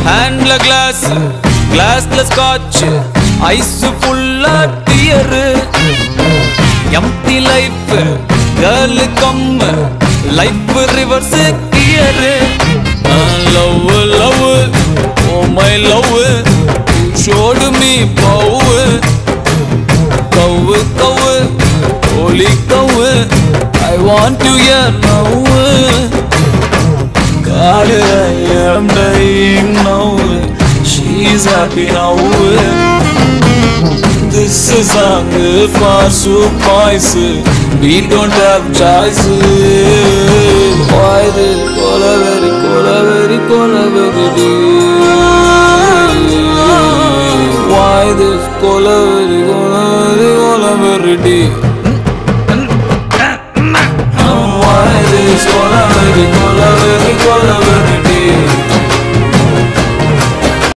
ஹேண்ட்ல கிளாஸ் கிளாஸ்ல scotch ice ஃபுல்லா dear empty life girl come life reverse gear love love oh my love ஷோடு me பவு கவு கவு holy கவு I want to hear now God I am dying now She's happy now This is song for soup boys We don't have choice Why this cola very cola very cola very deep Why this cola very cola very cola very deep Why this cola very cola very cola very